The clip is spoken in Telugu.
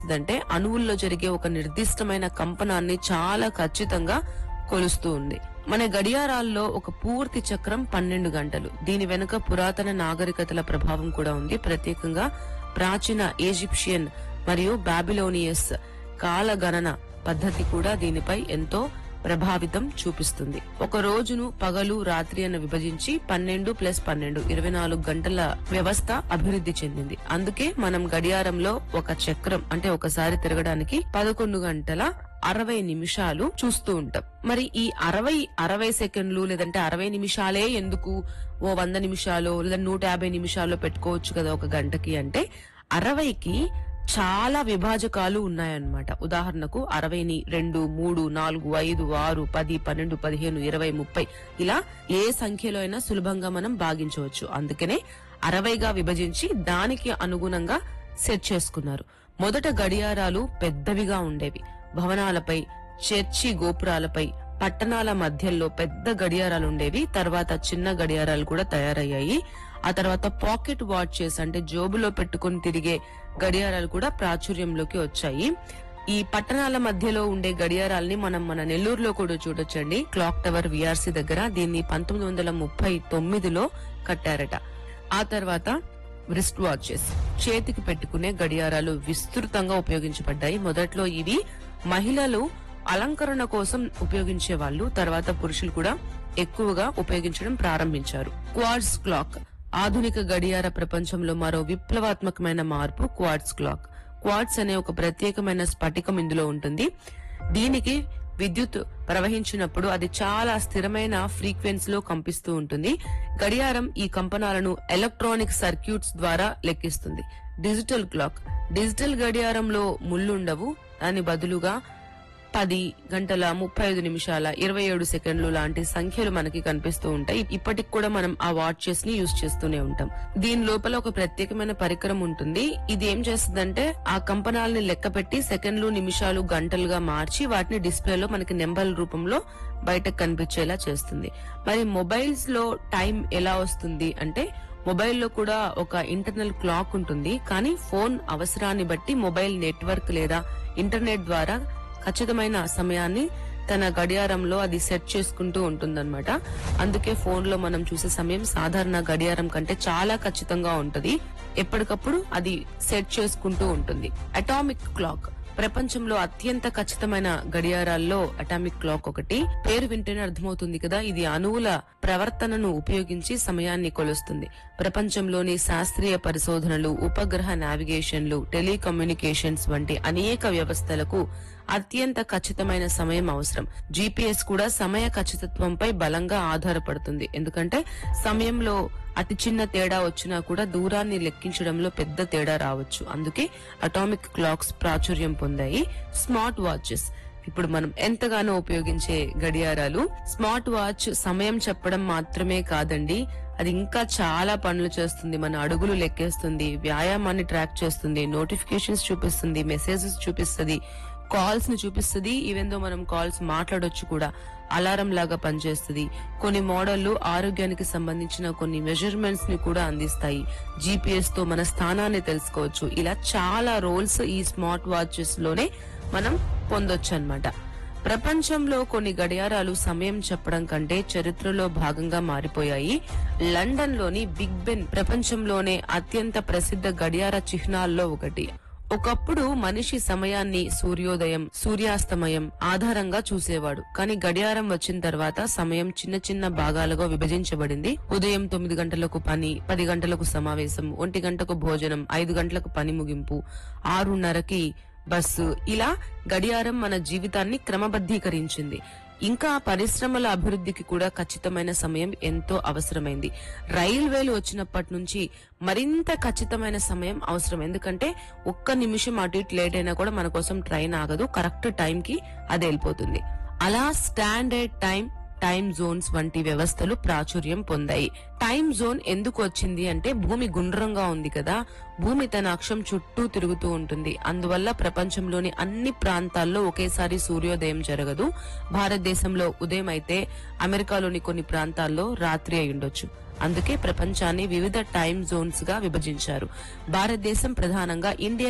అంటే అణువుల్లో జరిగే ఒక నిర్దిష్టమైన కంపనాన్ని చాలా ఖచ్చితంగా కొలుస్తూ ఉంది మన గడియారాల్లో ఒక పూర్తి చక్రం పన్నెండు గంటలు దీని వెనుక పురాతన నాగరికతల ప్రభావం కూడా ఉంది ప్రత్యేకంగా ప్రాచీన ఈజిప్షియన్ మరియు బాబిలోనియస్ కాలగణన పద్ధతి కూడా దీనిపై ఎంతో ప్రభావితం చూపిస్తుంది ఒక రోజును పగలు రాత్రి అని విభజించి పన్నెండు ప్లస్ పన్నెండు ఇరవై నాలుగు గంటల వ్యవస్థ అభివృద్ధి చెందింది అందుకే మనం గడియారంలో ఒక చక్రం అంటే ఒకసారి తిరగడానికి పదకొండు గంటల అరవై నిమిషాలు చూస్తూ ఉంటాం మరి ఈ అరవై అరవై సెకండ్లు లేదంటే అరవై నిమిషాలే ఎందుకు ఓ వంద నిమిషాలు లేదా నూట యాభై నిమిషాలు పెట్టుకోవచ్చు కదా ఒక గంటకి అంటే అరవైకి చాలా విభాజకాలు ఉన్నాయన్నమాట ఉదాహరణకు అరవైని రెండు మూడు నాలుగు ఐదు ఆరు పది పన్నెండు పదిహేను ఇరవై ముప్పై ఇలా ఏ సంఖ్యలో అయినా సులభంగా మనం భాగించవచ్చు అందుకనే అరవైగా విభజించి దానికి అనుగుణంగా సెట్ చేసుకున్నారు మొదట గడియారాలు పెద్దవిగా ఉండేవి భవనాలపై చర్చి గోపురాలపై పట్టణాల మధ్యలో పెద్ద గడియారాలు ఉండేవి తర్వాత చిన్న గడియారాలు కూడా తయారయ్యాయి ఆ తర్వాత పాకెట్ వాచెస్ అంటే జోబులో పెట్టుకుని తిరిగే గడియారాలు కూడా ప్రాచుర్యంలోకి వచ్చాయి ఈ పట్టణాల మధ్యలో ఉండే గడియారాల్ని మనం మన నెల్లూరులో కూడా చూడొచ్చండి క్లాక్ టవర్ విఆర్సి దగ్గర దీన్ని పంతొమ్మిది వందల ముప్పై తొమ్మిదిలో కట్టారట ఆ తర్వాత రిస్ట్ వాచెస్ చేతికి పెట్టుకునే గడియారాలు విస్తృతంగా ఉపయోగించబడ్డాయి మొదట్లో ఇవి మహిళలు అలంకరణ కోసం ఉపయోగించే వాళ్ళు తర్వాత పురుషులు కూడా ఎక్కువగా ఉపయోగించడం ప్రారంభించారు క్వార్ట్స్ క్లాక్ ఆధునిక గడియార ప్రపంచంలో మరో విప్లవాత్మకమైన మార్పు క్వార్ట్స్ క్లాక్ క్వార్ట్స్ అనే ఒక ప్రత్యేకమైన స్ఫటికం ఇందులో ఉంటుంది దీనికి విద్యుత్ ప్రవహించినప్పుడు అది చాలా స్థిరమైన ఫ్రీక్వెన్సీ లో కంపిస్తూ ఉంటుంది గడియారం ఈ కంపనాలను ఎలక్ట్రానిక్ సర్క్యూట్స్ ద్వారా లెక్కిస్తుంది డిజిటల్ క్లాక్ డిజిటల్ గడియారంలో ముళ్ళుండవు దాని బదులుగా పది గంటల ముప్పై ఐదు నిమిషాల ఇరవై ఏడు సెకండ్లు లాంటి సంఖ్యలు మనకి కనిపిస్తూ ఉంటాయి ఇప్పటికి కూడా మనం ఆ వాచెస్ ని యూజ్ చేస్తూనే ఉంటాం దీని లోపల ఒక ప్రత్యేకమైన పరికరం ఉంటుంది ఇది ఏం చేస్తుందంటే ఆ కంపనాలని లెక్క పెట్టి సెకండ్లు నిమిషాలు గంటలుగా మార్చి వాటిని డిస్ప్లేలో మనకి నెంబర్ల రూపంలో బయటకు కనిపించేలా చేస్తుంది మరి మొబైల్స్ లో టైం ఎలా వస్తుంది అంటే మొబైల్లో కూడా ఒక ఇంటర్నల్ క్లాక్ ఉంటుంది కానీ ఫోన్ అవసరాన్ని బట్టి మొబైల్ నెట్వర్క్ లేదా ఇంటర్నెట్ ద్వారా ఖచ్చితమైన సమయాన్ని తన గడియారంలో అది సెట్ చేసుకుంటూ ఉంటుందన్నమాట అందుకే ఫోన్ లో మనం చూసే సమయం సాధారణ గడియారం కంటే చాలా ఖచ్చితంగా ఉంటది ఎప్పటికప్పుడు అది సెట్ చేసుకుంటూ ఉంటుంది అటామిక్ క్లాక్ ప్రపంచంలో అత్యంత ఖచ్చితమైన గడియారాల్లో అటామిక్ క్లాక్ ఒకటి పేరు వింటేనే అర్థమవుతుంది కదా ఇది అణువుల ప్రవర్తనను ఉపయోగించి సమయాన్ని కొలుస్తుంది ప్రపంచంలోని శాస్త్రీయ పరిశోధనలు ఉపగ్రహ నావిగేషన్లు టెలికమ్యూనికేషన్స్ వంటి అనేక వ్యవస్థలకు అత్యంత ఖచ్చితమైన సమయం అవసరం జీపీఎస్ కూడా సమయ ఖచ్చితత్వంపై బలంగా ఆధారపడుతుంది ఎందుకంటే సమయంలో అతి చిన్న తేడా వచ్చినా కూడా దూరాన్ని లెక్కించడంలో పెద్ద తేడా రావచ్చు అందుకే అటామిక్ క్లాక్స్ ప్రాచుర్యం పొందాయి స్మార్ట్ వాచెస్ ఇప్పుడు మనం ఎంతగానో ఉపయోగించే గడియారాలు స్మార్ట్ వాచ్ సమయం చెప్పడం మాత్రమే కాదండి అది ఇంకా చాలా పనులు చేస్తుంది మన అడుగులు లెక్కేస్తుంది వ్యాయామాన్ని ట్రాక్ చేస్తుంది నోటిఫికేషన్స్ చూపిస్తుంది మెసేజెస్ చూపిస్తుంది కాల్స్ ని చూపిస్తుంది ఈవెన్ దో మనం కాల్స్ మాట్లాడొచ్చు కూడా అలారం లాగా పనిచేస్తుంది కొన్ని మోడళ్లు ఆరోగ్యానికి సంబంధించిన కొన్ని మెజర్మెంట్స్ ని కూడా అందిస్తాయి జీపీఎస్ తో మన స్థానాన్ని తెలుసుకోవచ్చు ఇలా చాలా రోల్స్ ఈ స్మార్ట్ వాచెస్ లోనే మనం పొందొచ్చు అన్నమాట ప్రపంచంలో కొన్ని గడియారాలు సమయం చెప్పడం కంటే చరిత్రలో భాగంగా మారిపోయాయి లండన్ లోని బిగ్ బెన్ ప్రపంచంలోనే అత్యంత ప్రసిద్ధ గడియార చిహ్నాల్లో ఒకటి ఒకప్పుడు మనిషి సమయాన్ని సూర్యోదయం సూర్యాస్తమయం ఆధారంగా చూసేవాడు కానీ గడియారం వచ్చిన తర్వాత సమయం చిన్న చిన్న భాగాలుగా విభజించబడింది ఉదయం తొమ్మిది గంటలకు పని పది గంటలకు సమావేశం ఒంటి గంటకు భోజనం ఐదు గంటలకు పని ముగింపు ఆరున్నరకి బస్సు ఇలా గడియారం మన జీవితాన్ని క్రమబద్ధీకరించింది ఇంకా పరిశ్రమల అభివృద్ధికి కూడా ఖచ్చితమైన సమయం ఎంతో అవసరమైంది రైల్వేలు వచ్చినప్పటి నుంచి మరింత ఖచ్చితమైన సమయం అవసరం ఎందుకంటే ఒక్క నిమిషం అటు ఇటు లేట్ అయినా కూడా మన కోసం ట్రైన్ ఆగదు కరెక్ట్ టైం కి అది వెళ్ళిపోతుంది అలా స్టాండర్డ్ టైం టైం జోన్స్ వంటి వ్యవస్థలు ప్రాచుర్యం పొందాయి టైం జోన్ ఎందుకు వచ్చింది అంటే భూమి గుండ్రంగా ఉంది కదా భూమి తన అక్షం చుట్టూ తిరుగుతూ ఉంటుంది అందువల్ల ప్రపంచంలోని అన్ని ప్రాంతాల్లో ఒకేసారి సూర్యోదయం జరగదు భారతదేశంలో ఉదయం అయితే అమెరికాలోని కొన్ని ప్రాంతాల్లో రాత్రి అయి ఉండొచ్చు అందుకే ప్రపంచాన్ని వివిధ టైం జోన్స్ గా విభజించారు భారతదేశం ప్రధానంగా ఇండియన్